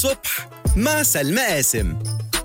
الصبح مع سلمى قاسم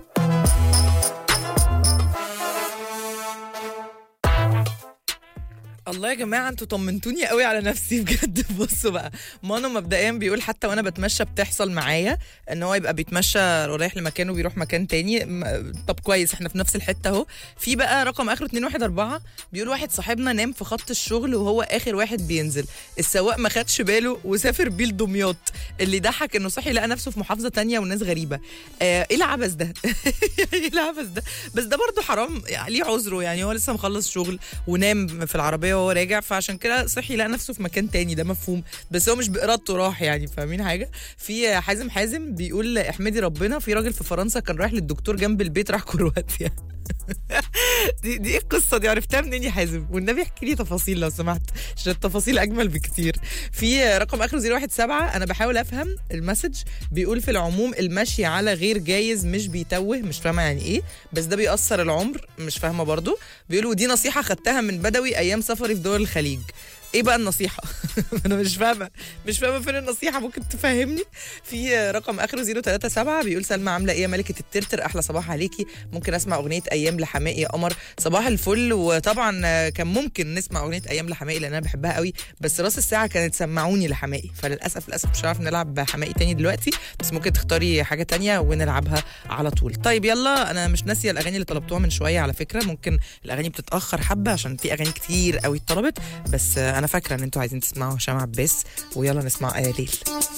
الله يا جماعه انتوا طمنتوني قوي على نفسي بجد بصوا بقى مانو مبدئيا بيقول حتى وانا بتمشى بتحصل معايا ان هو يبقى بيتمشى رايح لمكان وبيروح مكان تاني م- طب كويس احنا في نفس الحته اهو في بقى رقم اخره 214 بيقول واحد صاحبنا نام في خط الشغل وهو اخر واحد بينزل السواق ما خدش باله وسافر بيه لدمياط اللي ضحك انه صحي لقى نفسه في محافظه تانية والناس غريبه آه ايه العبث ده ايه العبث ده بس ده برضه حرام يعني ليه عذره يعني هو لسه مخلص شغل ونام في العربيه وهو راجع فعشان كده صحي لقى نفسه في مكان تاني ده مفهوم بس هو مش بارادته راح يعني فاهمين حاجه في حازم حازم بيقول احمدي ربنا في راجل في فرنسا كان رايح للدكتور جنب البيت راح كرواتيا دي دي ايه القصه دي عرفتها منين يا حازم والنبي احكي لي تفاصيل لو سمحت عشان التفاصيل اجمل بكتير في رقم اخره 017 انا بحاول افهم المسج بيقول في العموم المشي على غير جايز مش بيتوه مش فاهمه يعني ايه بس ده بيأثر العمر مش فاهمه برضو بيقولوا دي نصيحه خدتها من بدوي ايام سفري في دول الخليج ايه بقى النصيحة؟ أنا مش فاهمة مش فاهمة فين النصيحة ممكن تفهمني؟ في رقم آخره 037 بيقول سلمى عاملة إيه يا ملكة الترتر أحلى صباح عليكي ممكن أسمع أغنية أيام لحمائي يا قمر صباح الفل وطبعا كان ممكن نسمع أغنية أيام لحمائي لأن أنا بحبها قوي بس راس الساعة كانت سمعوني لحمائي فللأسف للأسف مش هنعرف نلعب حمائي تاني دلوقتي بس ممكن تختاري حاجة تانية ونلعبها على طول طيب يلا أنا مش ناسية الأغاني اللي طلبتوها من شوية على فكرة ممكن الأغاني بتتأخر حبة عشان في أغاني كتير قوي اتطلبت بس أنا فاكرة إن أنتوا عايزين تسمعوا هشام عباس ويلا نسمع آية ليل